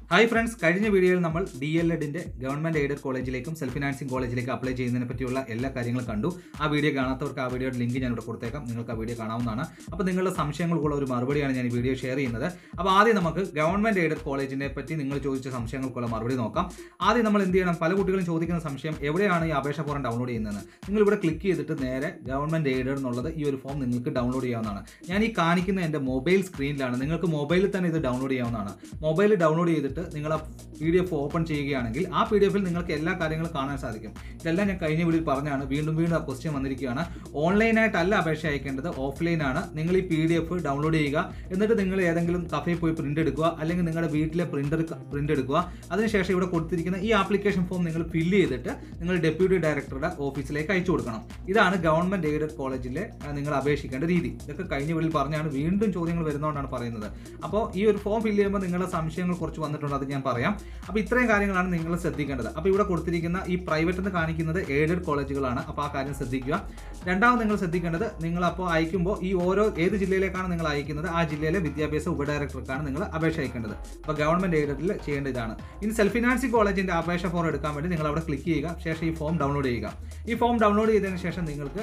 hi friends കഴിഞ്ഞ വീഡിയോയിൽ നമ്മൾ ഡി എൽ എഡിന്റെ ഗവൺമെന്റ് എയ്ഡഡ് കോളേജിലേക്കും സെൽഫ് ഫിനാൻസിംഗ് കോളേജിലേക്ക് അപ്ലൈ ചെയ്യുന്നതിനെ പറ്റിയുള്ള എല്ലാ കാര്യങ്ങളും കണ്ടു ആ വീഡിയോ കാണാത്തവർക്ക് ആ വീഡിയോയുടെ ലിങ്ക് ഞാൻ ഇവിടെ കൊടുത്തേക്കാം നിങ്ങൾക്ക് ആ വീഡിയോ കാണാവുന്നതാണ് അപ്പോൾ നിങ്ങളുടെ സംശയങ്ങൾക്കുള്ള ഒരു മറുപടിയാണ് ഞാൻ ഈ വീഡിയോ ഷെയർ ചെയ്യുന്നത് അപ്പോൾ ആദ്യം നമുക്ക് ഗവൺമെന്റ് എയ്ഡഡ് കോളേജിനെ പറ്റി നിങ്ങൾ ചോദിച്ച സംശയങ്ങൾക്കുള്ള മറുപടി നോക്കാം ആദ്യം നമ്മൾ എന്ത് ചെയ്യണം പല കുട്ടികളും ചോദിക്കുന്ന സംശയം എവിടെയാണ് ഈ അപേക്ഷ ഫോറം ഡൗൺലോഡ് ചെയ്യുന്നത് നിങ്ങൾ ഇവിടെ ക്ലിക്ക് ചെയ്തിട്ട് നേരെ ഗവൺമെന്റ് എയ്ഡഡ് എന്നുള്ളത് ഈ ഒരു ഫോം നിങ്ങൾക്ക് ഡൗൺലോഡ് ചെയ്യാവുന്നതാണ് ഞാൻ ഈ കാണിക്കുന്ന എൻ്റെ മൊബൈൽ സ്ക്രീനിലാണ് നിങ്ങൾക്ക് മൊബൈലിൽ തന്നെ ഇത് ഡൗൺലോഡ് ചെയ്യാവുന്നതാണ് മൊബൈൽ ഡൗൺലോഡ് ചെയ്തിട്ട് നിങ്ങൾ ആ പി ഡി എഫ് ഓപ്പൺ ചെയ്യുകയാണെങ്കിൽ ആ പി ഡി എഫിൽ നിങ്ങൾക്ക് എല്ലാ കാര്യങ്ങളും കാണാൻ സാധിക്കും ഇതെല്ലാം ഞാൻ കഴിഞ്ഞ വീഡിയോയിൽ പറഞ്ഞാണ് വീണ്ടും വീണ്ടും ആ ക്വസ്റ്റ്യൻ വന്നിരിക്കുകയാണ് ഓൺലൈനായിട്ടല്ല അപേക്ഷ അയക്കേണ്ടത് ഓഫ്ലൈനാണ് നിങ്ങൾ ഈ പി ഡി എഫ് ഡൗൺലോഡ് ചെയ്യുക എന്നിട്ട് നിങ്ങൾ ഏതെങ്കിലും കഫയിൽ പോയി പ്രിന്റ് എടുക്കുക അല്ലെങ്കിൽ നിങ്ങളുടെ വീട്ടിലെ പ്രിന്റർ പ്രിന്റ് എടുക്കുക അതിനുശേഷം ഇവിടെ കൊടുത്തിരിക്കുന്ന ഈ ആപ്ലിക്കേഷൻ ഫോം നിങ്ങൾ ഫില്ല് ചെയ്തിട്ട് നിങ്ങൾ ഡെപ്യൂട്ടി ഡയറക്ടറുടെ ഓഫീസിലേക്ക് അയച്ചു കൊടുക്കണം ഇതാണ് ഗവൺമെന്റ് എയ്ഡഡ് കോളേജിലെ ആ, നിങ്ങൾ അപേക്ഷിക്കേണ്ട രീതി ഇതൊക്കെ കഴിഞ്ഞ വീട്ടിൽ പറഞ്ഞാണ് വീണ്ടും ചോദ്യങ്ങൾ വരുന്നതുകൊണ്ടാണ് പറയുന്നത് അപ്പോൾ ഈ ഒരു ഫോം ഫില്ല് ചെയ്യുമ്പോൾ നിങ്ങളുടെ സംശയങ്ങൾ കുറച്ച് വന്നിട്ടുണ്ട് അത് ഞാൻ പറയാം അപ്പോൾ ഇത്രയും കാര്യങ്ങളാണ് നിങ്ങൾ ശ്രദ്ധിക്കേണ്ടത് അപ്പോൾ ഇവിടെ കൊടുത്തിരിക്കുന്ന ഈ പ്രൈവറ്റ് എന്ന് കാണിക്കുന്നത് എയ്ഡഡ് കോളേജുകളാണ് അപ്പോൾ ആ കാര്യം ശ്രദ്ധിക്കുക രണ്ടാമത് നിങ്ങൾ ശ്രദ്ധിക്കേണ്ടത് നിങ്ങൾ അപ്പോൾ അയക്കുമ്പോൾ ഈ ഓരോ ഏത് ജില്ലയിലേക്കാണ് നിങ്ങൾ അയക്കുന്നത് ആ ജില്ലയിലെ വിദ്യാഭ്യാസ ഉപഡയറക്ടർക്കാണ് നിങ്ങൾ അപേക്ഷ അയക്കേണ്ടത് അപ്പോൾ ഗവൺമെന്റ് എയ്ഡഡിൽ ചെയ്യേണ്ട ഇതാണ് ഇനി സെൽഫ് ഫിനാൻസിംഗ് കോളേജിന്റെ അപേക്ഷ ഫോം എടുക്കാൻ വേണ്ടി നിങ്ങൾ അവിടെ ക്ലിക്ക് ചെയ്യുക ശേഷം ഈ ഫോം ഡൗൺലോഡ് ചെയ്യുക ഈ ഫോം ഡൗൺലോഡ് ചെയ്തതിന് ശേഷം നിങ്ങൾക്ക്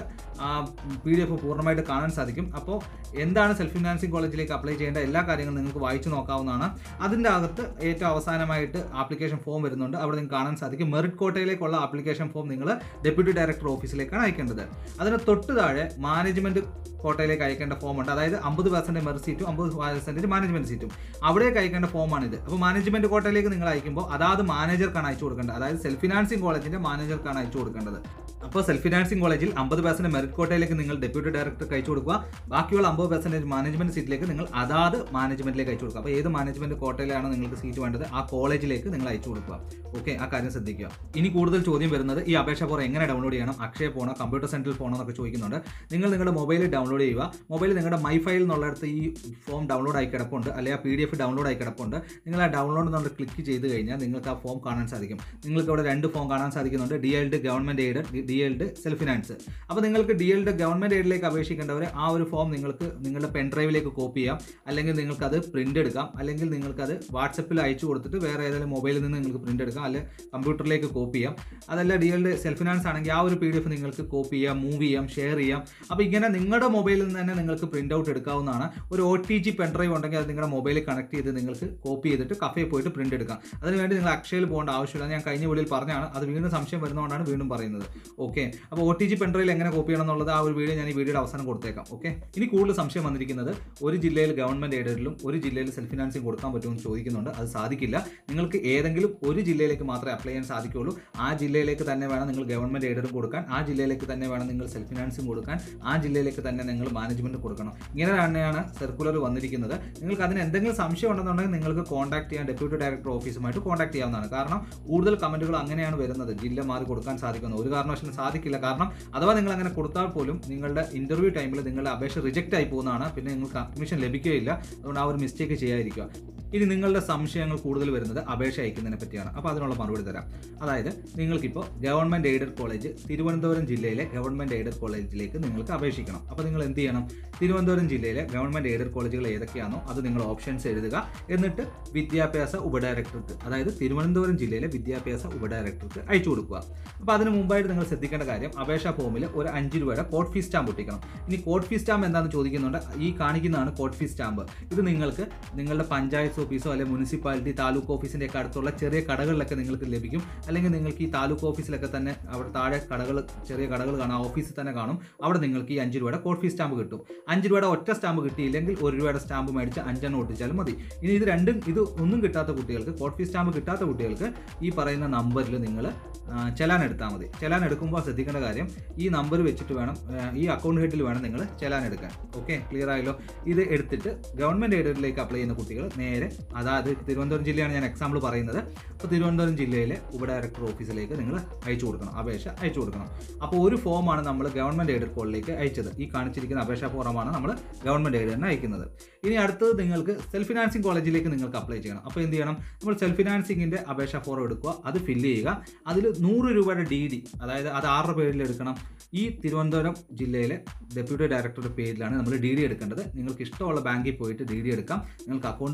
പി ഡി എഫ് പൂർണ്ണമായിട്ട് കാണാൻ സാധിക്കും അപ്പോൾ എന്താണ് സെൽഫ് ഫിനാൻസിംഗ് കോളേജിലേക്ക് അപ്ലൈ ചെയ്യേണ്ട എല്ലാ കാര്യങ്ങളും നിങ്ങൾക്ക് വായിച്ചു നോക്കാവുന്നതാണ് അതിൻ്റെ അകത്ത് ഏറ്റവും അവസാനമായിട്ട് ആപ്ലിക്കേഷൻ ഫോം വരുന്നുണ്ട് അവിടെ നിങ്ങൾക്ക് കാണാൻ സാധിക്കും മെറിറ്റ് കോട്ടയിലേക്കുള്ള ആപ്ലിക്കേഷൻ ഫോം നിങ്ങൾ ഡെപ്യൂട്ടി ഡയറക്ടർ ഓഫീസിലേക്കാണ് അയക്കേണ്ടത് അതിന് തൊട്ട് താഴെ മാനേജ്മെന്റ് കോട്ടയിലേക്ക് അയക്കേണ്ട ഫോം ഉണ്ട് അതായത് അമ്പത് പെർസെൻറ്റ് മെറിറ്റ് സീറ്റും അമ്പത് പെർസെൻറ്റേജ് മാനേജ്മെന്റ് സീറ്റും അവിടേക്ക് അയക്കേണ്ട ഫോമാണിത് അപ്പോൾ മാനേജ്മെന്റ് കോട്ടയിലേക്ക് നിങ്ങൾ അയക്കുമ്പോൾ അതാത് മാനേജർക്കാണ് അയച്ചു കൊടുക്കേണ്ടത് അതായത് സെൽഫ് ഫിനാൻസിംഗ് കോളേജിന്റെ മാനേജർക്കാണ് അയച്ചു കൊടുക്കേണ്ടത് അപ്പോൾ സെൽഫ് ഫിനാൻസിംഗ് കോളേജിൽ അമ്പത് പെർസെന്റ് മെറിറ്റ് കോട്ടയിലേക്ക് നിങ്ങൾ ഡെപ്യൂട്ടി ഡയറക്ടർക്ക് അയച്ചു കൊടുക്കുക ബാക്കിയുള്ള അമ്പത് പെർസെൻറ്റേജ് മാനേജ്മെന്റ് സീറ്റിലേക്ക് നിങ്ങൾ അതാത് മാനേജ്മെന്റിലേക്ക് അയച്ചു കൊടുക്കുക അപ്പോൾ ഏത് മാനേജ്മെന്റ് കോട്ടയിലാണ് നിങ്ങൾക്ക് സീറ്റ് വേണ്ടത് ആ കോളേജിലേക്ക് നിങ്ങൾ അയച്ചു കൊടുക്കുക ഓക്കെ ആ കാര്യം ശ്രദ്ധിക്കുക ഇനി കൂടുതൽ ചോദ്യം വരുന്നത് ഈ അപേക്ഷ ഫോറം എങ്ങനെ ഡൗൺലോഡ് ചെയ്യണം അക്ഷയ പോണോ കമ്പ്യൂട്ടർ സെന്ററിൽ പോകണോ എന്നൊക്കെ ചോദിക്കുന്നുണ്ട് നിങ്ങൾ നിങ്ങളുടെ മൊബൈലിൽ ഡൗൺലോഡ് ചെയ്യുക മൊബൈൽ നിങ്ങളുടെ മൈ ഫയൽ എന്നുള്ളിടത്ത് ഈ ഫോം ഡൗൺലോഡ് ആയി കിടപ്പുണ്ട് അല്ലെങ്കിൽ ആ പി ഡി എഫ് ഡൗൺലോഡ് ആയി കിടപ്പുണ്ട് നിങ്ങൾ ആ ഡൗൺലോഡ് എന്നുള്ള ക്ലിക്ക് ചെയ്ത് കഴിഞ്ഞാൽ നിങ്ങൾക്ക് ആ ഫോം കാണാൻ സാധിക്കും നിങ്ങൾക്ക് അവിടെ രണ്ട് ഫോം കാണാൻ സാധിക്കുന്നുണ്ട് D LEd government aid D LEd self finance അപ്പോൾ നിങ്ങൾക്ക് ഡി എൽഡ് ഗവൺമെന്റ് എയ്ഡിലേക്ക് അപേക്ഷിക്കേണ്ടവർ ആ ഒരു ഫോം നിങ്ങൾക്ക് നിങ്ങളുടെ പെൻഡ്രൈവിലേക്ക് കോപ്പി ചെയ്യാം അല്ലെങ്കിൽ നിങ്ങൾക്ക് അത് പ്രിന്റ് എടുക്കാം അല്ലെങ്കിൽ നിങ്ങൾക്ക് അത് വാട്സപ്പിൽ അയച്ചു കൊടുത്തിട്ട് വേറെ ഏതെങ്കിലും മൊബൈലിൽ നിന്ന് നിങ്ങൾക്ക് പ്രിന്റ് എടുക്കാം അല്ലെങ്കിൽ കമ്പ്യൂട്ടറിലേക്ക് കോപ്പി ചെയ്യാം അതല്ല ഡി എൽഡ് സെൽഫ് ഫിനാൻസ് ആണെങ്കിൽ ആ ഒരു പി ഡി എഫ് നിങ്ങൾക്ക് കോപ്പി ചെയ്യാം മൂവ് ചെയ്യാം ഷെയർ ചെയ്യാം അപ്പോൾ ഇങ്ങനെ നിങ്ങളുടെ മൊബൈലിൽ നിന്ന് തന്നെ നിങ്ങൾക്ക് പ്രിന്റ് ഔട്ട് എടുക്കാവുന്നതാണ് ഒരു ഒ ടി ജി പെൻഡ്രൈവ് ഉണ്ടെങ്കിൽ അത് നിങ്ങളുടെ മൊബൈലിൽ കണക്ട് ചെയ്ത് നിങ്ങൾക്ക് കോപ്പി ചെയ്തിട്ട് കഫയിൽ പോയിട്ട് പ്രിന്റ് എടുക്കാം അതിനുവേണ്ടി നിങ്ങൾ അക്ഷയയിൽ പോകേണ്ട ആവശ്യമില്ല ഞാൻ കഴിഞ്ഞ വീഡിയോയിൽ പറഞ്ഞാണ് അത് വീണ്ടും സംശയം വരുന്നതുകൊണ്ടാണ് വീണ്ടും പറയുന്നത് ഓക്കെ അപ്പോൾ ഒ ടി ജി പെൻഡ്രൈവിൽ എങ്ങനെ കോപ്പി ചെയ്യണം എന്നുള്ളത് ആ ഒരു വീഡിയോ ഞാൻ ഈ വീഡിയോയുടെ അവസാനം കൊടുത്തേക്കാം ഓക്കെ ഇനി കൂടുതൽ സംശയം വന്നിരിക്കുന്നത് ഒരു ജില്ലയിൽ ഗവൺമെന്റ് എയ്ഡഡിലും ഒരു ജില്ലയിൽ സെൽഫ് ഫിനാൻസിങ് കൊടുക്കാൻ പറ്റുമെന്ന് ചോദിക്കുന്നുണ്ട് അത് സാധിക്കില്ല നിങ്ങൾക്ക് ഏതെങ്കിലും ഒരു ജില്ലയിലേക്ക് മാത്രമേ അപ്ലൈ ചെയ്യാൻ സാധിക്കുകയുള്ളൂ ആ ജില്ലയിലേക്ക് തന്നെ വേണം നിങ്ങൾ ഗവൺമെന്റ് എയ്ഡഡും കൊടുക്കാൻ ആ ജില്ലയിലേക്ക് തന്നെ വേണം നിങ്ങൾ സെൽഫ് ഫിനാൻസിങ് കൊടുക്കാൻ ആ ജില്ലയിലേക്ക് തന്നെ നിങ്ങൾ മാനേജ്മെന്റ് കൊടുക്കണം ഇങ്ങനെ തന്നെയാണ് സർക്കുലർ വന്നിരിക്കുന്നത് നിങ്ങൾക്ക് അതിന് എന്തെങ്കിലും സംശയം ഉണ്ടെന്നുണ്ടെങ്കിൽ നിങ്ങൾക്ക് കോൺടാക്ട് ചെയ്യാൻ ഡെപ്യൂട്ടി ഡയറക്ടർ ഓഫീസുമായിട്ട് കോൺടാക്ട് ചെയ്യാവുന്നതാണ് കാരണം കൂടുതൽ കമന്റുകൾ അങ്ങനെയാണ് വരുന്നത് ജില്ല മാറി കൊടുക്കാൻ സാധിക്കുന്നത് ഒരു കാരണവശാലും സാധിക്കില്ല കാരണം അഥവാ നിങ്ങൾ അങ്ങനെ കൊടുത്താൽ പോലും നിങ്ങളുടെ ഇന്റർവ്യൂ ടൈമിൽ നിങ്ങളുടെ അപേക്ഷ റിജക്റ്റ് ആയി പോകുന്നതാണ് പിന്നെ നിങ്ങൾക്ക് അഡ്മിഷൻ ലഭിക്കുകയില്ല അതുകൊണ്ട് ആ ഒരു മിസ്റ്റേക്ക് ചെയ്യാതിരിക്കുക ഇനി നിങ്ങളുടെ സംശയങ്ങൾ കൂടുതൽ വരുന്നത് അപേക്ഷ അയക്കുന്നതിനെ പറ്റിയാണ് അപ്പോൾ അതിനുള്ള മറുപടി തരാം അതായത് നിങ്ങൾക്കിപ്പോൾ ഗവൺമെൻറ് എയ്ഡഡ് കോളേജ് തിരുവനന്തപുരം ജില്ലയിലെ ഗവൺമെൻറ് എയ്ഡഡ് കോളേജിലേക്ക് നിങ്ങൾക്ക് അപേക്ഷിക്കണം അപ്പോൾ നിങ്ങൾ എന്ത് ചെയ്യണം തിരുവനന്തപുരം ജില്ലയിലെ ഗവൺമെൻറ് എയ്ഡഡ് കോളേജുകൾ ഏതൊക്കെയാണോ അത് നിങ്ങൾ ഓപ്ഷൻസ് എഴുതുക എന്നിട്ട് വിദ്യാഭ്യാസ ഉപഡയറക്ടർക്ക് അതായത് തിരുവനന്തപുരം ജില്ലയിലെ വിദ്യാഭ്യാസ ഉപഡയറക്ടർക്ക് അയച്ചു കൊടുക്കുക അപ്പോൾ അതിന് മുമ്പായിട്ട് നിങ്ങൾ ശ്രദ്ധിക്കേണ്ട കാര്യം അപേക്ഷാ ഫോമിൽ ഒരു അഞ്ച് രൂപയുടെ കോഡ് ഫീസ് സ്റ്റാമ്പ് ഒട്ടിക്കണം ഇനി കോഡ് ഫീസ് സ്റ്റാമ്പ് എന്താണെന്ന് ചോദിക്കുന്നുണ്ട് ഈ കാണിക്കുന്നതാണ് കോഡ് ഫീസ് സ്റ്റാമ്പ് ഇത് നിങ്ങൾക്ക് നിങ്ങളുടെ പഞ്ചായത്ത് ഓഫീസോ അല്ലെങ്കിൽ മുനിസിപ്പാലിറ്റി താലൂക്ക് ഓഫീസിൻ്റെ ഒക്കെ അടുത്തുള്ള ചെറിയ കടകളിലൊക്കെ നിങ്ങൾക്ക് ലഭിക്കും അല്ലെങ്കിൽ നിങ്ങൾക്ക് ഈ താലൂക്ക് ഓഫീസിലൊക്കെ തന്നെ അവിടെ താഴെ കടകൾ ചെറിയ കടകൾ കാണാം ഓഫീസിൽ തന്നെ കാണും അവിടെ നിങ്ങൾക്ക് ഈ അഞ്ച് രൂപയുടെ കോഡ് ഫീസ് സ്റ്റാമ്പ് കിട്ടും അഞ്ച് രൂപയുടെ ഒറ്റ സ്റ്റാമ്പ് കിട്ടിയില്ലെങ്കിൽ ഒരു രൂപയുടെ സ്റ്റാമ്പ് മേടിച്ച് അഞ്ചെണ്ണം ഒട്ടിച്ചാലും മതി ഇനി ഇത് രണ്ടും ഇത് ഒന്നും കിട്ടാത്ത കുട്ടികൾക്ക് കോഡ് ഫീസ് സ്റ്റാമ്പ് കിട്ടാത്ത കുട്ടികൾക്ക് ഈ പറയുന്ന നമ്പറിൽ നിങ്ങൾ ചെലാൻ എടുത്താൽ മതി ചെലാൻ എടുക്കുമ്പോൾ ശ്രദ്ധിക്കേണ്ട കാര്യം ഈ നമ്പർ വെച്ചിട്ട് വേണം ആ, ഈ അക്കൗണ്ട് ഹെഡിൽ വേണം നിങ്ങൾ ചെലാൻ എടുക്കാൻ ഓക്കെ ക്ലിയർ ആയല്ലോ ഇത് എടുത്തിട്ട് ഗവൺമെൻറ് എയ്ഡഡിലേക്ക് അപ്ലൈ ചെയ്യുന്ന കുട്ടികൾ നേരെ അതായത് തിരുവനന്തപുരം ജില്ലയാണ് ഞാൻ എക്സാമ്പിൾ പറയുന്നത് അപ്പോൾ തിരുവനന്തപുരം ജില്ലയിലെ ഉപഡയറക്ടർ ഓഫീസിലേക്ക് നിങ്ങൾ അയച്ചു കൊടുക്കണം അപേക്ഷ അയച്ചു കൊടുക്കണം അപ്പോൾ ഒരു ഫോമാണ് നമ്മൾ ഗവൺമെൻറ് എയ്ഡഡ് കോളിലേക്ക് അയച്ചത് ഈ കാണിച്ചിരിക്കുന്ന അപേക്ഷാ ഫോറമാണ് നമ്മൾ ഗവൺമെൻറ് എയ്ഡഡിന് അയക്കുന്നത് ഇനി അടുത്തത് നിങ്ങൾക്ക് സെൽഫ് ഫിനാൻസിങ് കോളേജിലേക്ക് നിങ്ങൾക്ക് അപ്ലൈ ചെയ്യണം അപ്പോൾ എന്ത് ചെയ്യണം നമ്മൾ സെൽഫ് ഫിനാൻസിങ്ങിൻ്റെ അപേക്ഷാ ഫോറം എടുക്കുക അത് ഫില്ല് ചെയ്യുക അതിൽ നൂറ് രൂപയുടെ ഡി ഡി അതായത് അത് ആരുടെ പേരിൽ എടുക്കണം ഈ തിരുവനന്തപുരം ജില്ലയിലെ ഡെപ്യൂട്ടി ഡയറക്ടറുടെ പേരിലാണ് നമ്മൾ ഡി ഡി എടുക്കേണ്ടത് നിങ്ങൾക്ക് ഇഷ്ടമുള്ള ബാങ്കിൽ പോയിട്ട് ഡി ഡി എടുക്കാം നിങ്ങൾക്ക് അക്കൗണ്ട് വേണമെന്നില്ല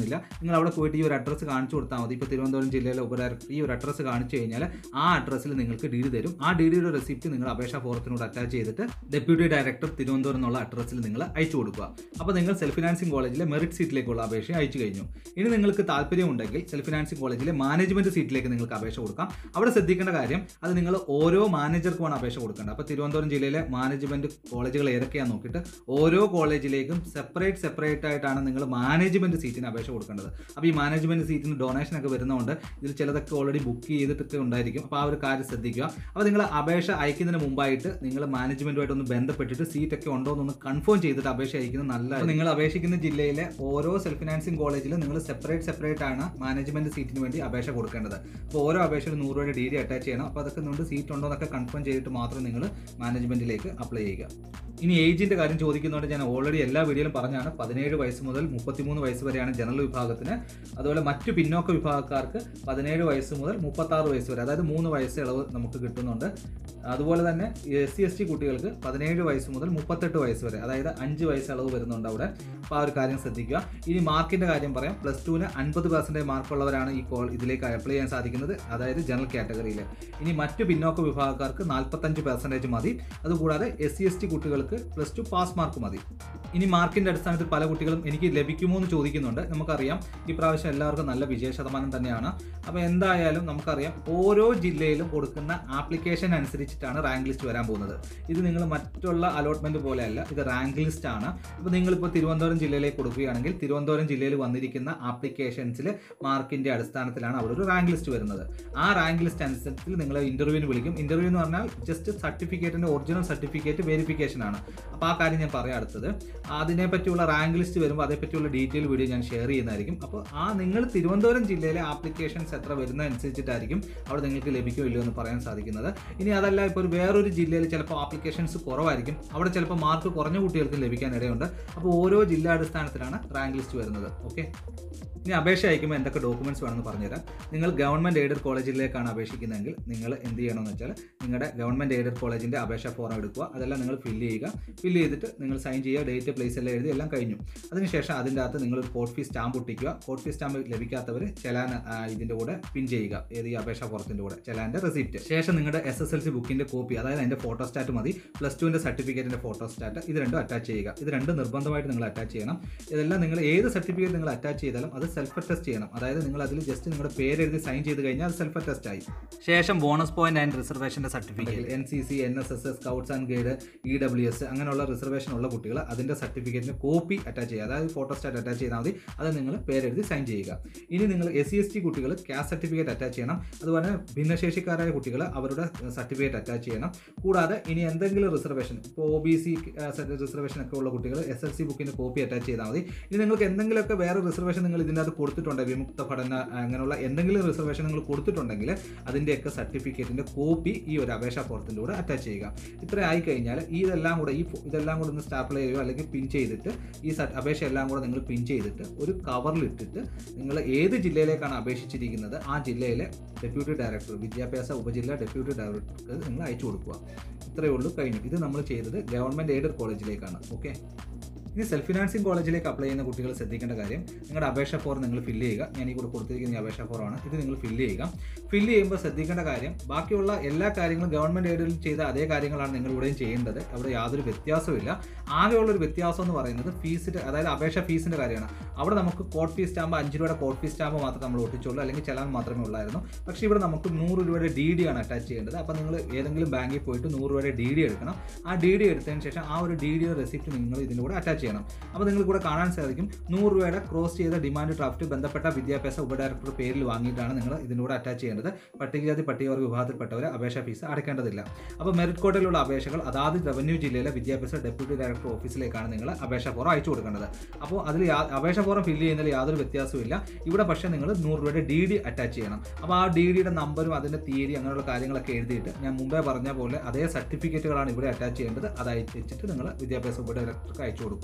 ആവശ്യമില്ല നിങ്ങൾ അവിടെ പോയിട്ട് ഈ ഒരു അഡ്രസ്സ് കാണിച്ചു കൊടുത്താൽ മതി ഇപ്പോൾ തിരുവനന്തപുരം ജില്ലയിലെ ഉപഡയറക്ടർ ഈ ഒരു അഡ്രസ്സ് കാണിച്ചു കഴിഞ്ഞാൽ ആ അഡ്രസ്സിൽ നിങ്ങൾക്ക് ഡി ഡി തരും ആ ഡി ഡിയുടെ റെസിപ്റ്റ് നിങ്ങൾ അപേക്ഷാ ഫോറത്തിനോട് അറ്റാച്ച് ചെയ്തിട്ട് ഡെപ്യൂട്ടി ഡയറക്ടർ തിരുവനന്തപുരം എന്നുള്ള അഡ്രസ്സിൽ നിങ്ങൾ അയച്ചു കൊടുക്കുക അപ്പോൾ നിങ്ങൾ സെൽഫ് ഫിനാൻസിംഗ് കോളേജിലെ മെറിറ്റ് സീറ്റിലേക്കുള്ള അപേക്ഷ അയച്ചു കഴിഞ്ഞു ഇനി നിങ്ങൾക്ക് താല്പര്യമുണ്ടെങ്കിൽ സെൽഫ് ഫിനാൻസിംഗ് കോളേജിലെ മാനേജ്മെന്റ് സീറ്റിലേക്ക് നിങ്ങൾക്ക് അപേക്ഷ കൊടുക്കാം അവിടെ ശ്രദ്ധിക്കേണ്ട കാര്യം അത് നിങ്ങൾ ഓരോ മാനേജർക്കുമാണ് അപേക്ഷ കൊടുക്കേണ്ടത് അപ്പോൾ തിരുവനന്തപുരം ജില്ലയിലെ മാനേജ്മെന്റ് കോളേജുകൾ ഏതൊക്കെയാണെന്ന് നോക്കിയിട്ട് ഓരോ കോളേജിലേക്കും സെപ്പറേറ്റ് സെപ്പറേറ്റ് ആയിട്ടാണ് നിങ്ങൾ മാനേജ്മെന്റ് സീറ്റിന് അപേക്ഷ കൊടുക്കേണ്ടത് അപ്പോൾ ഈ മാനേജ്മെന്റ് സീറ്റിന് ഡൊണേഷൻ ഒക്കെ വരുന്നതുകൊണ്ട് ഇതിൽ ചിലതൊക്കെ ഓൾറെഡി ബുക്ക് ചെയ്തിട്ടൊക്കെ ഉണ്ടായിരിക്കും അപ്പോൾ ആ ഒരു കാര്യം ശ്രദ്ധിക്കുക അപ്പോൾ നിങ്ങൾ അപേക്ഷ അയക്കുന്നതിന് മുമ്പായിട്ട് നിങ്ങൾ മാനേജ്മെന്റുമായിട്ട് ഒന്ന് ബന്ധപ്പെട്ടിട്ട് സീറ്റ് ഒക്കെ ഉണ്ടോ എന്നൊന്ന് കൺഫേം ചെയ്തിട്ട് അപേക്ഷ അയക്കുന്നത് നല്ല നിങ്ങൾ അപേക്ഷിക്കുന്ന ജില്ലയിലെ ഓരോ സെൽഫ് ഫിനാൻസിംഗ് കോളേജിലും നിങ്ങൾ സെപ്പറേറ്റ് സെപ്പറേറ്റ് ആണ് മാനേജ്മെന്റ് സീറ്റിന് വേണ്ടി അപേക്ഷ കൊടുക്കേണ്ടത് അപ്പോൾ ഓരോ അപേക്ഷയിലും നൂറ് രൂപയുടെ ഡി ഡി അറ്റാച്ച് ചെയ്യണം അപ്പോൾ അതൊക്കെ കൊണ്ട് സീറ്റ് ഉണ്ടോ എന്നൊക്കെ കൺഫേം ചെയ്തിട്ട് മാത്രം നിങ്ങൾ മാനേജ്മെന്റിലേക്ക് അപ്ലൈ ചെയ്യുക ഇനി ഏജിന്റെ കാര്യം ചോദിക്കുന്നതുകൊണ്ട് ഞാൻ ഓൾറെഡി എല്ലാ വീഡിയോയിലും പറഞ്ഞാണ് പതിനേഴ് വയസ്സ് മുതൽ മുപ്പത്തിമൂന്ന് വയസ്സ് വരെയാണ് ജനറൽ വിഭാഗത്തിന് അതുപോലെ മറ്റു പിന്നോക്ക വിഭാഗക്കാർക്ക് പതിനേഴ് വയസ്സ് മുതൽ മുപ്പത്താറ് വയസ്സ് വരെ അതായത് മൂന്ന് വയസ്സ് ഇളവ് നമുക്ക് കിട്ടുന്നുണ്ട് അതുപോലെ തന്നെ എസ് സി എസ് ടി കുട്ടികൾക്ക് പതിനേഴ് വയസ്സ് മുതൽ മുപ്പത്തെട്ട് വയസ്സ് വരെ അതായത് അഞ്ച് വയസ്സ് ഇളവ് വരുന്നുണ്ട് അവിടെ അപ്പോൾ ആ ഒരു കാര്യം ശ്രദ്ധിക്കുക ഇനി മാർക്കിന്റെ കാര്യം പറയാം പ്ലസ് ടുവിന് അൻപത് പെർസെൻറ്റേജ് മാർക്കുള്ളവരാണ് ഈ കോൾ ഇതിലേക്ക് അപ്ലൈ ചെയ്യാൻ സാധിക്കുന്നത് അതായത് ജനറൽ കാറ്റഗറിയിൽ ഇനി മറ്റു പിന്നോക്ക വിഭാഗക്കാർക്ക് നാൽപ്പത്തഞ്ച് പെർസെൻറ്റേജ് മതി അതുകൂടാതെ എസ് സി എസ് ടി കുട്ടികൾക്ക് പ്ലസ് ടു പാസ് മാർക്ക് മതി ഇനി മാർക്കിന്റെ അടിസ്ഥാനത്തിൽ പല കുട്ടികളും എനിക്ക് ലഭിക്കുമോ എന്ന് ചോദിക്കുന്നുണ്ട് നമുക്കറിയാം ഈ പ്രാവശ്യം എല്ലാവർക്കും നല്ല വിജയ ശതമാനം തന്നെയാണ് അപ്പോൾ എന്തായാലും നമുക്കറിയാം ഓരോ ജില്ലയിലും കൊടുക്കുന്ന ആപ്ലിക്കേഷൻ അനുസരിച്ചിട്ടാണ് റാങ്ക് ലിസ്റ്റ് വരാൻ പോകുന്നത് ഇത് നിങ്ങൾ മറ്റുള്ള അലോട്ട്മെന്റ് പോലെയല്ല ഇത് റാങ്ക് ലിസ്റ്റ് ആണ് അപ്പോൾ നിങ്ങളിപ്പോൾ തിരുവനന്തപുരം ജില്ലയിലേക്ക് കൊടുക്കുകയാണെങ്കിൽ തിരുവനന്തപുരം ജില്ലയിൽ വന്നിരിക്കുന്ന ആപ്ലിക്കേഷൻസിൽ മാർക്കിന്റെ അടിസ്ഥാനത്തിലാണ് അവിടെ ഒരു റാങ്ക് ലിസ്റ്റ് വരുന്നത് ആ റാങ്ക് ലിസ്റ്റ് അനുസരിച്ച് നിങ്ങളെ ഇന്റർവ്യൂവിന് വിളിക്കും ഇന്റർവ്യൂ എന്ന് പറഞ്ഞാൽ ജസ്റ്റ് സർട്ടിഫിക്കറ്റിന്റെ ഒറിജിനൽ സർട്ടിഫിക്കറ്റ് വെരിഫിക്കേഷൻ ആണ് അപ്പോൾ ആ കാര്യം ഞാൻ പറയാം അടുത്തത് അതിനെ പറ്റിയുള്ള റാങ്ക് ലിസ്റ്റ് വരുമ്പോൾ അതേപ്പറ്റിയുള്ള ഡീറ്റെയിൽ വീഡിയോ ഞാൻ ഷെയർ ചെയ്യുന്നതായിരിക്കും അപ്പോൾ ആ നിങ്ങൾ തിരുവനന്തപുരം ജില്ലയിലെ ആപ്ലിക്കേഷൻസ് എത്ര വരുന്ന അനുസരിച്ചിട്ടായിരിക്കും അവിടെ നിങ്ങൾക്ക് ലഭിക്കോ ഇല്ലയോ എന്ന് പറയാൻ സാധിക്കുന്നത് ഇനി അതല്ല ഇപ്പോൾ ഒരു വേറൊരു ജില്ലയിൽ ചിലപ്പോൾ ആപ്ലിക്കേഷൻസ് കുറവായിരിക്കും അവിടെ ചിലപ്പോൾ മാർക്ക് കുറഞ്ഞ കുട്ടികൾക്ക് ലഭിക്കാൻ ഇടയുണ്ട് അപ്പോൾ ഓരോ ജില്ലാ അടിസ്ഥാനത്തിലാണ് റാങ്ക് ലിസ്റ്റ് വരുന്നത് ഓക്കെ ഇനി അപേക്ഷ അയക്കുമ്പോൾ എന്തൊക്കെ ഡോക്യുമെന്റ്സ് വേണമെന്ന് പറഞ്ഞുതരാം നിങ്ങൾ ഗവൺമെന്റ് എയ്ഡഡ് കോളേജിലേക്കാണ് അപേക്ഷിക്കുന്നതെങ്കിൽ നിങ്ങൾ എന്ത് ചെയ്യണമെന്ന് വെച്ചാൽ നിങ്ങളുടെ ഗവൺമെന്റ് എയ്ഡഡ് കോളേജിന്റെ അപേക്ഷ ഫോറം എടുക്കുക അതെല്ലാം നിങ്ങൾ ഫില്ല് ചെയ്യുക ഫില്ല് ചെയ്തിട്ട് നിങ്ങൾ സൈൻ ചെയ്യുക ഡേറ്റ് പ്ലേസ് എല്ലാം എഴുതി എല്ലാം കഴിഞ്ഞു അതിനുശേഷം അതിൻ്റെ അകത്ത് നിങ്ങൾ ഒരു കോഡ് ഫീസ് സ്റ്റാമ്പ് ഒട്ടിക്കുക കോഡ് ഫീസ് സ്റ്റാമ്പ് ലഭിക്കാത്തവർ ചെലാൻ ആ, ഇതിന്റെ കൂടെ പിൻ ചെയ്യുക ഏത് ഈ അപേക്ഷ ഫോറത്തിന്റെ കൂടെ ചെലാന്റെ റെസിപ്റ്റ് ശേഷം നിങ്ങളുടെ എസ് എസ് എൽ സി ബുക്കിന്റെ കോപ്പി അതായത് അതിന്റെ ഫോട്ടോസ്റ്റാറ്റ് മതി പ്ലസ് ടുവിന്റെ സർട്ടിഫിക്കറ്റിന്റെ ഫോട്ടോസ്റ്റാറ്റ് ഇത് രണ്ടും അറ്റാച്ച് ചെയ്യുക ഇത് രണ്ടും നിർബന്ധമായിട്ട് നിങ്ങൾ അറ്റാച്ച് ചെയ്യണം ഇതെല്ലാം നിങ്ങൾ ഏത് സർട്ടിഫിക്കറ്റ് നിങ്ങൾ അറ്റാച്ച് ചെയ്താലും അത് സെൽഫ് അറ്റസ്റ്റ് ചെയ്യണം അതായത് നിങ്ങൾ അതിൽ ജസ്റ്റ് നിങ്ങളുടെ പേര് എഴുതി സൈൻ ചെയ്ത് കഴിഞ്ഞാൽ അത് സെൽഫ് അറ്റസ്റ്റ് ആയി ശേഷം ബോണസ് പോയിന്റ് ആൻഡ് റിസർവേഷന്റെ certificate N C C N S S scouts and guide E W S അങ്ങനെയുള്ള റിസർവേഷൻ ഉള്ള കുട്ടികൾ അതിന്റെ സർട്ടിഫിക്കറ്റിന് കോപ്പി അറ്റാച്ച് ചെയ്യുക അതായത് ഫോട്ടോസ്റ്റാറ്റ് അറ്റാച്ച് ചെയ്താൽ മതി അത് നിങ്ങൾ പേരെഴുതി സൈൻ ചെയ്യുക ഇനി നിങ്ങൾ എസ് സി എസ് ടി കുട്ടികൾ കാസ്റ്റ് സർട്ടിഫിക്കറ്റ് അറ്റാച്ച് ചെയ്യണം അതുപോലെ ഭിന്നശേഷിക്കാരായ കുട്ടികൾ അവരുടെ സർട്ടിഫിക്കറ്റ് അറ്റാച്ച് ചെയ്യണം കൂടാതെ ഇനി എന്തെങ്കിലും റിസർവേഷൻ ഇപ്പോൾ ഒ ബി സി റിസർവേഷൻ ഒക്കെ ഉള്ള കുട്ടികൾ എസ് എൽ സി ബുക്കിന്റെ കോപ്പി അറ്റാച്ച് ചെയ്താൽ മതി ഇനി നിങ്ങൾക്ക് എന്തെങ്കിലുമൊക്കെ വേറെ റിസർവേഷൻ നിങ്ങൾ ഇതിൻ്റെ അകത്ത് കൊടുത്തിട്ടുണ്ട് വിമുക്ത പഠന അങ്ങനെയുള്ള എന്തെങ്കിലും റിസർവേഷൻ നിങ്ങൾ കൊടുത്തിട്ടുണ്ടെങ്കിൽ അതിൻ്റെയൊക്കെ സർട്ടിഫിക്കറ്റിന്റെ കോപ്പി ഈ ഒരു അപേക്ഷാ ഫോറത്തിൻ്റെ കൂടെ അറ്റാച്ച് ചെയ്യുക ഇത്ര ആയി കഴിഞ്ഞാൽ ഈ ഇതെല്ലാം കൂടെ ഈ ഫോ- ഇതെല്ലാം കൂടെ ഒന്ന് സ്റ്റാപ്പിൾ ചെയ്യുകയോ അല്ലെങ്കിൽ പിൻ ചെയ്തിട്ട് ഈ സ- അപേക്ഷ എല്ലാം കൂടെ നിങ്ങൾ പിൻ ചെയ്തിട്ട് ഒരു കവറിൽ ഇട്ടിട്ട് നിങ്ങൾ ഏത് ജില്ലയിലേക്കാണ് അപേക്ഷിച്ചിരിക്കുന്നത് ആ ജില്ലയിലെ ഡെപ്യൂട്ടി ഡയറക്ടർ വിദ്യാഭ്യാസ ഉപജില്ല ഡെപ്യൂട്ടി ഡയറക്ടർക്ക് നിങ്ങൾ അയച്ചു കൊടുക്കുക ഇത്രയേ ഉള്ളൂ കഴിഞ്ഞു ഇത് നമ്മൾ ചെയ്തത് ഗവൺമെൻറ് എയ്ഡഡ് കോളേജിലേക്കാണ് ഓക്കെ ഇനി സെൽഫ് ഫിനാൻസിങ് കോളേജിലേക്ക് അപ്ലൈ ചെയ്യുന്ന കുട്ടികൾ ശ്രദ്ധിക്കേണ്ട കാര്യം നിങ്ങളുടെ അപേക്ഷ ഫോം നിങ്ങൾ ഫില്ല് ചെയ്യുക ഞാൻ ഈ കൂടെ കൊടുത്തിരിക്കുന്ന ഈ അപേക്ഷ ഫോറാണ് ഇത് നിങ്ങൾ ഫില്ല് ചെയ്യുക ഫില്ല് ചെയ്യുമ്പോൾ ശ്രദ്ധിക്കേണ്ട കാര്യം ബാക്കിയുള്ള എല്ലാ കാര്യങ്ങളും ഗവൺമെൻറ് എയ്ഡിൽ ചെയ്ത അതേ കാര്യങ്ങളാണ് നിങ്ങൾ ഇവിടെയും ചെയ്യേണ്ടത് അവിടെ യാതൊരു വ്യത്യാസവുമില്ല ആകെയുള്ള ഒരു വ്യത്യാസം എന്ന് പറയുന്നത് ഫീസിൻ്റെ അതായത് അപേക്ഷ ഫീസിൻ്റെ കാര്യമാണ് അവിടെ നമുക്ക് കോഡ് ഫീസ് സ്റ്റാമ്പ് അഞ്ച് രൂപയുടെ കോഡ് ഫീസ് സ്റ്റാമ്പ് മാത്രമേ നമ്മൾ ഒട്ടിച്ചുള്ളൂ അല്ലെങ്കിൽ ചെലാൻ മാത്രമേ ഉള്ളായിരുന്നു പക്ഷേ ഇവിടെ നമുക്ക് നൂറ് രൂപയുടെ ഡി ഡി ആണ് അറ്റാച്ച് ചെയ്യേണ്ടത് അപ്പോൾ നിങ്ങൾ ഏതെങ്കിലും ബാങ്കിൽ പോയിട്ട് നൂറ് രൂപയുടെ ഡി ഡി എടുക്കണം ആ ഡി ഡി എടുത്തതിന് ശേഷം ആ ഒരു ഡി ഡിയുടെ റെസിപ്റ്റ് നിങ്ങൾ ഇതിൻ്റെ കൂടെ അറ്റാച്ച് ചെയ്യണം അപ്പോൾ നിങ്ങൾക്ക് കൂടെ കാണാൻ സാധിക്കും നൂറ് രൂപയുടെ ക്രോസ് ചെയ്ത ഡിമാൻഡ് ഡ്രാഫ്റ്റ് ബന്ധപ്പെട്ട വിദ്യാഭ്യാസ ഉപഡയറക്ടർ പേരിൽ വാങ്ങിയിട്ടാണ് നിങ്ങൾ ഇതിൻ്റെ കൂടെ അറ്റാച്ച് ചെയ്യേണ്ടത് പട്ടികജാതി പട്ടികവർഗ വിഭാഗത്തിൽപ്പെട്ടവർ അപേക്ഷ ഫീസ് അടയ്ക്കേണ്ടതില്ല അപ്പോൾ മെറിറ്റ് കോട്ടയിലുള്ള അപേക്ഷകൾ അതാത് റവന്യൂ ജില്ലയിലെ വിദ്യാഭ്യാസ ഡെപ്യൂട്ടി ഡയറക്ടർ ഓഫീസിലേക്കാണ് നിങ്ങൾ അപേക്ഷ ഫോറം അയച്ചു കൊടുക്കേണ്ടത് അപ്പോൾ അതിൽ യാ- അപേക്ഷ ഫോറം ഫില്ല് ചെയ്യുന്നതിൽ യാതൊരു വ്യത്യാസവും ഇല്ല ഇവിടെ പക്ഷേ നിങ്ങൾ നൂറ് രൂപയുടെ ഡി ഡി അറ്റാച്ച് ചെയ്യണം അപ്പോൾ ആ ഡി ഡിയുടെ നമ്പറും അതിൻ്റെ തീയതി അങ്ങനെയുള്ള കാര്യങ്ങളൊക്കെ എഴുതിയിട്ട് ഞാൻ മുമ്പേ പറഞ്ഞ പോലെ അതേ സർട്ടിഫിക്കറ്റുകളാണ് ഇവിടെ അറ്റാച്ച് ചെയ്യേണ്ടത് അത് അയച്ചിട്ട് നിങ്ങൾ വിദ്യാഭ്യാസ ഉപഡയറക്ടർക്ക് അയച്ചു കൊടുക്കുക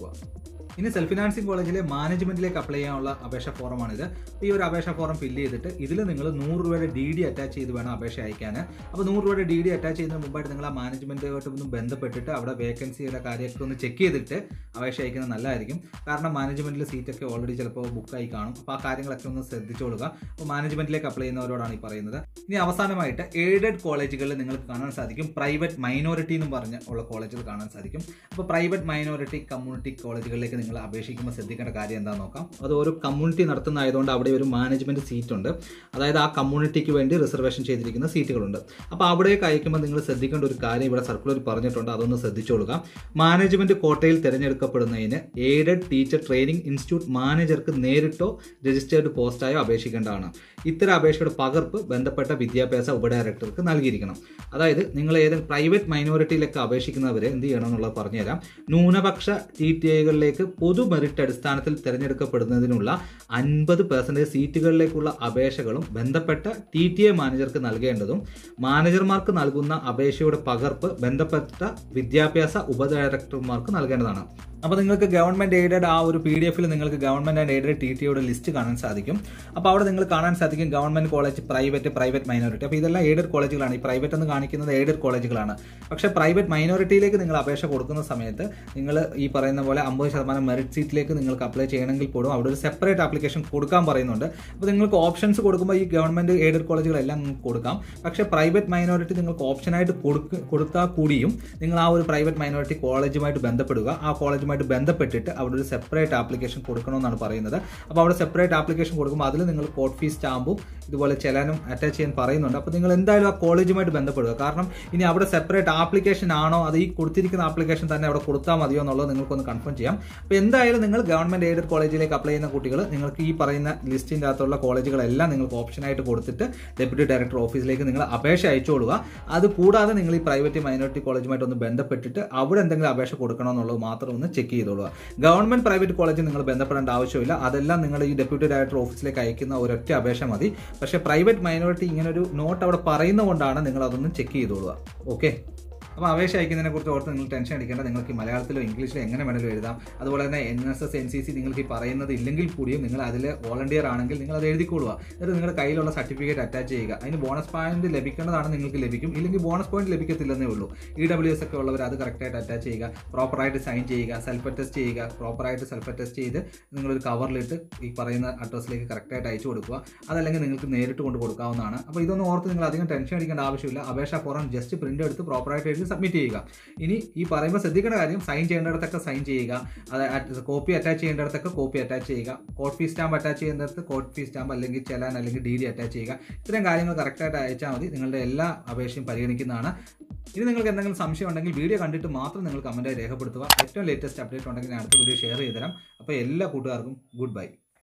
കൊടുക്കുക ഇനി സെൽഫ് ഫിനാൻസിങ് കോളേജിലെ മാനേജ്മെന്റിലേക്ക് അപ്ലൈ ചെയ്യാനുള്ള അപേക്ഷ ഫോറമാണിത് ഈ ഒരു അപേക്ഷ ഫോറം ഫില്ല് ചെയ്തിട്ട് ഇതിൽ നിങ്ങൾ നൂറ് രൂപയുടെ ഡി ഡി അറ്റാച്ച് ചെയ്ത് വേണം അപേക്ഷ അയക്കാൻ അപ്പോൾ നൂറ് രൂപയുടെ ഡി ഡി അറ്റാച്ച് ചെയ്യുന്നതിന് മുമ്പായിട്ട് നിങ്ങൾ ആ മാനേജ്മെന്റുമായിട്ട് ഒന്ന് ബന്ധപ്പെട്ടിട്ട് അവിടെ വേക്കൻസിയുടെ കാര്യമൊക്കെ ഒന്ന് ചെക്ക് ചെയ്തിട്ട് അപേക്ഷ അയക്കുന്നത് നല്ലതായിരിക്കും കാരണം മാനേജ്മെന്റിൽ സീറ്റൊക്കെ ഓൾറെഡി ചിലപ്പോൾ ബുക്കായി കാണും അപ്പോൾ ആ കാര്യങ്ങളൊക്കെ ഒന്ന് ശ്രദ്ധിച്ചോളുക അപ്പോൾ മാനേജ്മെന്റിലേക്ക് അപ്ലൈ ചെയ്യുന്നവരോടാണ് ഈ പറയുന്നത് ഇനി അവസാനമായിട്ട് എയ്ഡഡ് കോളേജുകളിൽ നിങ്ങൾക്ക് കാണാൻ സാധിക്കും പ്രൈവറ്റ് മൈനോറിറ്റി എന്ന് പറഞ്ഞ ഉള്ള കോളേജുകൾ കാണാൻ സാധിക്കും അപ്പോൾ പ്രൈവറ്റ് മൈനോറിറ്റി കമ്മ്യൂണിറ്റി കോളേജുകളിലേക്ക് നിങ്ങൾ അപേക്ഷിക്കുമ്പോൾ ശ്രദ്ധിക്കേണ്ട കാര്യം എന്താണെന്ന് നോക്കാം അത് ഓരോ കമ്മ്യൂണിറ്റി നടത്തുന്നതായതുകൊണ്ട് അവിടെ ഒരു മാനേജ്മെന്റ് സീറ്റ് ഉണ്ട് അതായത് ആ കമ്മ്യൂണിറ്റിക്ക് വേണ്ടി റിസർവേഷൻ ചെയ്തിരിക്കുന്ന സീറ്റുകളുണ്ട് അപ്പോൾ അവിടേക്ക് അയക്കുമ്പോൾ നിങ്ങൾ ശ്രദ്ധിക്കേണ്ട ഒരു കാര്യം ഇവിടെ സർക്കുലർ പറഞ്ഞിട്ടുണ്ട് അതൊന്ന് ശ്രദ്ധിച്ചോളുക മാനേജ്മെന്റ് കോട്ടയിൽ തിരഞ്ഞെടുക്കപ്പെടുന്നതിന് എയ്ഡഡ് ടീച്ചർ ട്രെയിനിങ് ഇൻസ്റ്റിറ്റ്യൂട്ട് മാനേജർക്ക് നേരിട്ടോ രജിസ്റ്റേർഡ് പോസ്റ്റായോ അപേക്ഷിക്കേണ്ടതാണ് ഇത്തരം അപേക്ഷയുടെ പകർപ്പ് ബന്ധപ്പെട്ട വിദ്യാഭ്യാസ ഉപഡയറക്ടർക്ക് നൽകിയിരിക്കണം അതായത് നിങ്ങൾ ഏതെങ്കിലും പ്രൈവറ്റ് മൈനോറിറ്റിയിലൊക്കെ അപേക്ഷിക്കുന്നവരെ എന്ത് ചെയ്യണം എന്നുള്ളത് പറഞ്ഞുതരാം ന്യൂനപക്ഷ ടി ടി ഐകളിലേക്ക് പൊതു മെറിറ്റ് അടിസ്ഥാനത്തിൽ തിരഞ്ഞെടുക്കപ്പെടുന്നതിനുള്ള അൻപത് പെർസെൻറ്റേജ് സീറ്റുകളിലേക്കുള്ള അപേക്ഷകളും ബന്ധപ്പെട്ട ടി ടി ഐ മാനേജർക്ക് നൽകേണ്ടതും മാനേജർമാർക്ക് നൽകുന്ന അപേക്ഷയുടെ പകർപ്പ് ബന്ധപ്പെട്ട വിദ്യാഭ്യാസ ഉപഡയറക്ടർമാർക്ക് നൽകേണ്ടതാണ് അപ്പോൾ നിങ്ങൾക്ക് ഗവൺമെന്റ് എയ്ഡഡ് ആ ഒരു പി ഡി എഫിൽ നിങ്ങൾക്ക് ഗവൺമെന്റ് ആൻഡ് എയ്ഡഡ് ടി ടിയുടെ ലിസ്റ്റ് കാണാൻ സാധിക്കും അപ്പോൾ അവിടെ നിങ്ങൾ കാണാൻ സാധിക്കും government college private private minority അപ്പോൾ ഇതെല്ലാം എയ്ഡഡ് കോളേജുകളാണ് ഈ പ്രൈവറ്റ് എന്ന് കാണിക്കുന്നത് എയ്ഡഡ് കോളേജുകളാണ് പക്ഷേ പ്രൈവറ്റ് മൈനോറിറ്റിയിലേക്ക് നിങ്ങൾ അപേക്ഷ കൊടുക്കുന്ന സമയത്ത് നിങ്ങൾ ഈ പറയുന്ന പോലെ അമ്പത് ശതമാനം മെറിറ്റ് സീറ്റിലേക്ക് നിങ്ങൾക്ക് അപ്ലൈ ചെയ്യണമെങ്കിൽ പോലും അവിടെ ഒരു സെപ്പറേറ്റ് ആപ്ലിക്കേഷൻ കൊടുക്കാൻ പറയുന്നുണ്ട് അപ്പോൾ നിങ്ങൾക്ക് ഓപ്ഷൻസ് കൊടുക്കുമ്പോൾ ഈ ഗവൺമെന്റ് എയ്ഡഡ് കോളേജുകളെല്ലാം നിങ്ങൾക്ക് കൊടുക്കാം പക്ഷേ പ്രൈവറ്റ് മൈനോറിറ്റി നിങ്ങൾക്ക് ഓപ്ഷനായിട്ട് കൊടുക്ക കൊടുത്താൽ കൂടിയും നിങ്ങൾ ആ ഒരു പ്രൈവറ്റ് മൈനോറിറ്റി കോളേജുമായിട്ട് ബന്ധപ്പെടുക ആ കോളേജുമായിട്ട് ബന്ധപ്പെട്ടിട്ട് അവിടെ ഒരു സെപ്പറേറ്റ് ആപ്ലിക്കേഷൻ കൊടുക്കണമെന്നാണ് പറയുന്നത് അപ്പോൾ അവിടെ സെപ്പറേറ്റ് ആപ്ലിക്കേഷൻ കൊടുക്കുമ്പോൾ അതിൽ നിങ്ങൾ കോഡ് ഫീസ് സ്റ്റാമ്പും ഇതുപോലെ ചെലാനും അറ്റാച്ച് ചെയ്യാൻ പറയുന്നുണ്ട് അപ്പോൾ നിങ്ങൾ എന്തായാലും ആ കോളേജുമായിട്ട് ബന്ധപ്പെടുക കാരണം ഇനി അവിടെ സെപ്പറേറ്റ് ആപ്ലിക്കേഷൻ ആണോ അത് ഈ കൊടുത്തിരിക്കുന്ന ആപ്ലിക്കേഷൻ തന്നെ അവിടെ കൊടുത്താൽ മതിയോ എന്നുള്ളത് നിങ്ങൾക്കൊന്ന് കൺഫേം ചെയ്യാം അപ്പോൾ എന്തായാലും നിങ്ങൾ ഗവൺമെന്റ് എയ്ഡഡ് കോളേജിലേക്ക് അപ്ലൈ ചെയ്യുന്ന കുട്ടികൾ നിങ്ങൾക്ക് ഈ പറയുന്ന ലിസ്റ്റിൻ്റെ അകത്തുള്ള കോളേജുകളെല്ലാം നിങ്ങൾക്ക് ഓപ്ഷനായിട്ട് കൊടുത്തിട്ട് ഡെപ്യൂട്ടി ഡയറക്ടർ ഓഫീസിലേക്ക് നിങ്ങൾ അപേക്ഷ അയച്ചുകൊള്ളുക അത് കൂടാതെ നിങ്ങൾ ഈ പ്രൈവറ്റ് മൈനോറിറ്റി കോളേജുമായിട്ട് ഒന്ന് ബന്ധപ്പെട്ടിട്ട് അവിടെ എന്തെങ്കിലും അപേക്ഷ കൊടുക്കണമെന്നുള്ളത് മാത്രം ഒന്ന് ചെക്ക് ചെയ്തോളുക ഗവൺമെന്റ് പ്രൈവറ്റ് കോളേജിൽ നിങ്ങൾ ബന്ധപ്പെടേണ്ട ആവശ്യമില്ല അതെല്ലാം നിങ്ങൾ ഈ ഡെപ്യൂട്ടി ഡയറക്ടർ ഓഫീസിലേക്ക് അയക്കുന്ന ഒരൊറ്റ അപേക്ഷ മതി പക്ഷേ പ്രൈവറ്റ് മൈനോറിറ്റി ഇങ്ങനെ ഒരു നോട്ട് അവിടെ പറയുന്നതുകൊണ്ടാണ് നിങ്ങൾ അതൊന്ന് ചെക്ക് ചെയ്തോളുക ഓക്കെ അപ്പോൾ അപേക്ഷ അയക്കുന്നതിനെ കുറിച്ച് ഓർത്ത് നിങ്ങൾ ടെൻഷൻ അടിക്കേണ്ട നിങ്ങൾക്ക് ഈ മലയാളത്തിലോ ഇംഗ്ലീഷിലോ എങ്ങനെ വേണമെങ്കിലും എഴുതാം അതുപോലെ തന്നെ N S S N C C നിങ്ങൾക്ക് ഈ പറയുന്നത് ഇല്ലെങ്കിൽ കൂടിയും നിങ്ങൾ അതിൽ വോളണ്ടിയർ ആണെങ്കിൽ നിങ്ങൾ അത് എഴുതിക്കൊള്ളുക എന്നിട്ട് നിങ്ങളുടെ കയ്യിലുള്ള സർട്ടിഫിക്കറ്റ് അറ്റാച്ച് ചെയ്യുക അതിന് ബോണസ് പോയിന്റ് ലഭിക്കേണ്ടതാണ് നിങ്ങൾക്ക് ലഭിക്കും ഇല്ലെങ്കിൽ ബോണസ് പോയിന്റ് ലഭിക്കത്തില്ലെന്നേ ഉള്ളൂ ഇ ഡബ്ല്യു എസ് ഒക്കെ ഉള്ളവർ അത് കറക്റ്റായിട്ട് അറ്റാച്ച് ചെയ്യുക പ്രോപ്പറായിട്ട് സൈൻ ചെയ്യുക സെൽഫ് അറ്റസ്റ്റ് ചെയ്യുക പ്രോപ്പറായിട്ട് സെൽഫ് അറ്റസ്റ്റ് ചെയ്ത് നിങ്ങളൊരു കവറിലിട്ട് ഈ പറയുന്ന അഡ്രസ്സിലേക്ക് കറക്റ്റായിട്ട് അയച്ചു കൊടുക്കുക അതല്ലെങ്കിൽ നിങ്ങൾക്ക് നേരിട്ട് കൊണ്ട് കൊടുക്കാവുന്നതാണ് അപ്പോൾ ഇതൊന്നും ഓർത്ത് നിങ്ങൾ അധികം ടെൻഷൻ അടിക്കേണ്ട ആവശ്യമില്ല അപേക്ഷ ഫോറം ജസ്റ്റ് പ്രിന്റ് എടുത്ത് പ്രോപ്പറായിട്ട് എഴുതി സബ്മിറ്റ് ചെയ്യുക ഇനി ഈ പറയുമ്പോൾ ശ്രദ്ധിക്കേണ്ട കാര്യം സൈൻ ചെയ്യേണ്ടിടത്തൊക്കെ സൈൻ ചെയ്യുക അത് കോപ്പി അറ്റാച്ച് ചെയ്യേണ്ടിടത്തൊക്കെ കോപ്പി അറ്റാച്ച് ചെയ്യുക കോഡ് ഫീസ് സ്റ്റാമ്പ് അറ്റാച്ച് ചെയ്യുന്നിടത്ത് കോഡ് ഫീസ് സ്റ്റാമ്പ് അല്ലെങ്കിൽ ചെലാൻ അല്ലെങ്കിൽ ഡി ഡി അറ്റാച്ച് ചെയ്യുക ഇത്രയും കാര്യങ്ങൾ കറക്റ്റായിട്ട് അയച്ചാൽ മതി നിങ്ങളുടെ എല്ലാ അപേക്ഷയും പരിഗണിക്കുന്നതാണ് ഇനി നിങ്ങൾക്ക് എന്തെങ്കിലും സംശയം ഉണ്ടെങ്കിൽ വീഡിയോ കണ്ടിട്ട് മാത്രം നിങ്ങൾ കമൻറ്റായി രേഖപ്പെടുത്തുക ഏറ്റവും ലേറ്റസ്റ്റ് അപ്ഡേറ്റ് ഉണ്ടെങ്കിൽ ഞാൻ അടുത്ത വീഡിയോ ഷെയർ ചെയ്തുതരാം അപ്പോൾ എല്ലാ കൂട്ടുകാർക്കും ഗുഡ് ബൈ